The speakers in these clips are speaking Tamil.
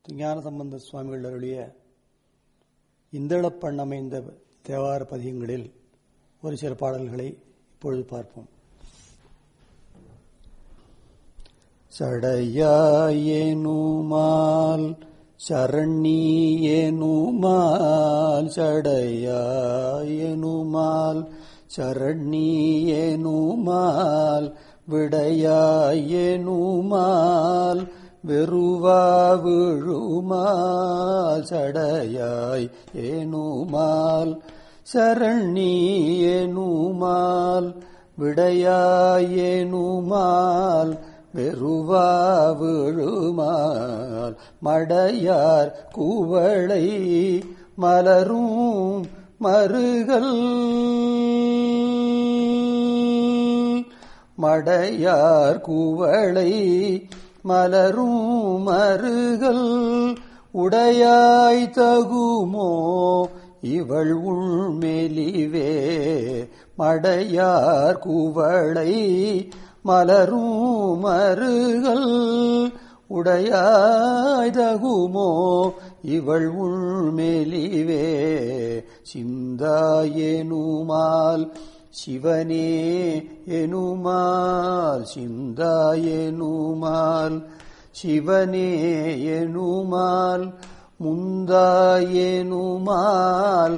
ஞான சம்பந்த சுவாமிகள் அருளிய இந்தளப்பண்ணமைந்த தேவார பதியங்களில் ஒரு சில பாடல்களை இப்பொழுது பார்ப்போம் சடையாயேனுமால் சரண்யேனுமால் சடையாயேனுமால் சரண்யேனுமால் விடையாயேனுமால் வெறுவா விழுமால் சடையாய் ஏனுமால் சரண்ணி ஏனுமால் விடையாயேனுமால் வெறுவா விழுமால் மடையார் கூவளை மலரும் மருகல் மடையார் கூவளை மலரும் மருகல் உடையாய் தகுமோ இவள் உள்மெலிவே மடையார் கூவளை மலரும் மருகல் உடையாய் தகுமோ இவள் உள்மெலிவே சிந்தாயேனுமால் சிவனே எனுமால் சிந்தாயேனுமால் சிவனே எனுமால் முந்தாயேனுமால்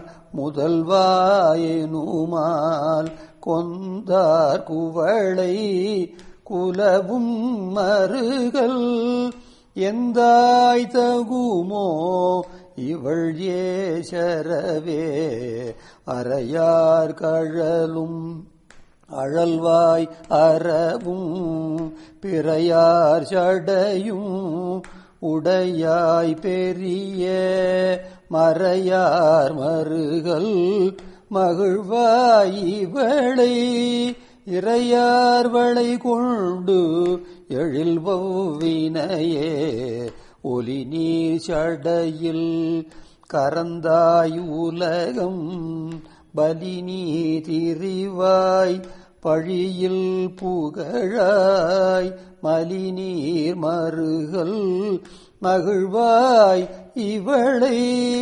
முதல்வாயேனுமால் கொந்தார் குவளை குலவும் மருகல் எந்தாய் தகுமோ இவள் ஏசரவே அறையார் கழலும் அழல்வாய் அறவும் பிறையார் சடையும் உடையாய் பெரிய மறையார் மருகல் மகிழ்வாய் இவளை இறையார் வளை கொண்டு எழில் வௌவினையே ஒலி நீர் சடையில் கரந்தாய் உலகம் பலி நீ திரிவாய் பழியில் புகழாய் மலிநீர் மருகல் மகிழ்வாய் இவளை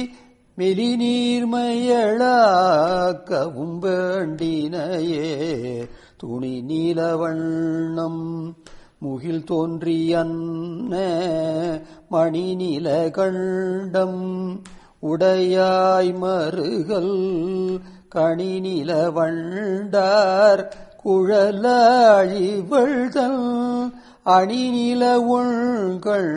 மெலிநீர்மயளாக்கவும் வேண்டினையே துணி நீலவண்ணம் முகில் தோன்றியன்ன மணி நில கண்டம் உடையாய் மருகல் கணி நில வண்டார் குழலாழிவள்தல் அணி நில உள்கள்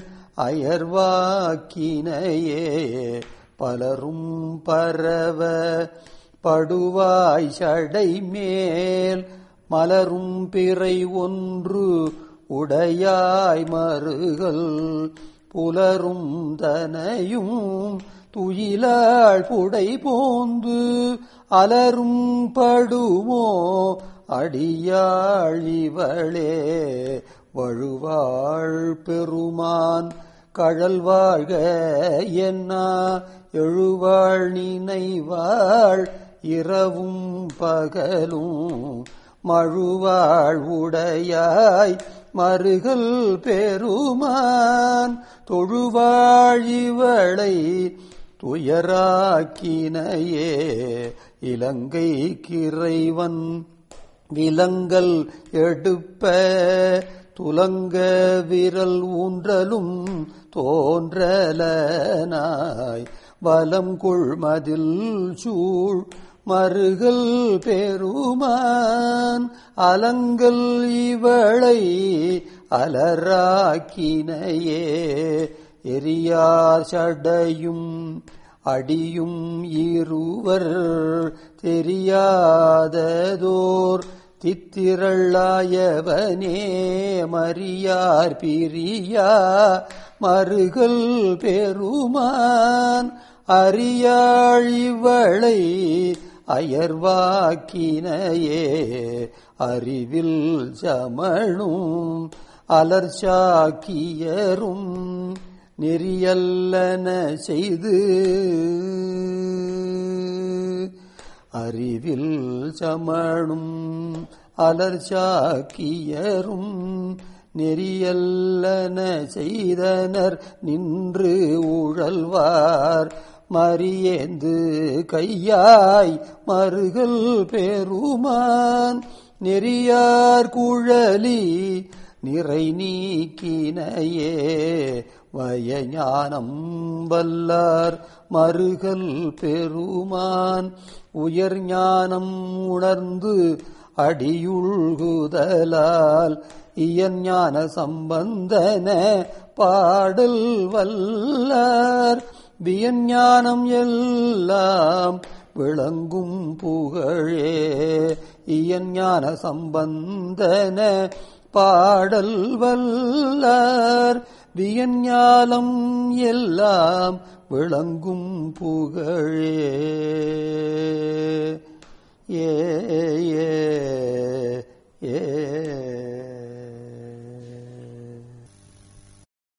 அயர்வாக்கினையே பலரும் பரவ படுவாய் சடை மேல் மலரும் பிறை ஒன்று உடையாய் மருகல் புலரும் தனையும் துயிலாள் புடை போந்து அலரும் படுமோ அடியாழிவளே வழுவாள் பெருமான் கழல் வாழ்க என்னா எழுவாள் நினைவாள் இரவும் பகலும் மழுவாள் உடையாய் மருகல் பெருமான் தொழுவாழிவளை துயராக்கினையே இலங்கை கிறைவன் விலங்கல் எடுப்ப துலங்க விரல் ஊன்றலும் தோன்றலனாய் வலம் கொள்மதில் சூழ் மருகல் பெருமான் அலங்கல் இவளை அலராக்கினையே எரியார் சடையும் அடியும் இருவர் தெரியாததோர் தித்திரள்ளாயவனே மரியார் பிரியா மருகல் பெருமான் அறியாழிவளை அயர்வாக்கினையே அறிவில் சமணும் அலர்ச்சாக்கியரும் நெறியல்லன செய்து அறிவில் சமணும் அலர்ச்சாக்கியரும் நெறியல்லன செய்தனர் நின்று உழல்வார் மரியேந்து கையாய் மறுகள் பெருமான் நெறியார் குழலி நிறை நீக்கினையே வயஞானம் வல்லார் மறுகள் பெருமான் உயர் ஞானம் உணர்ந்து அடியுள்குதலால் இயஞான சம்பந்தன பாடல் வல்லார் வியஞானம் எல்லாம் விளங்கும் புகழே இயஞான சம்பந்தன பாடல் வல்லார் வியஞாலம் எல்லாம் விளங்கும் புகழே ஏ ஏ ஏ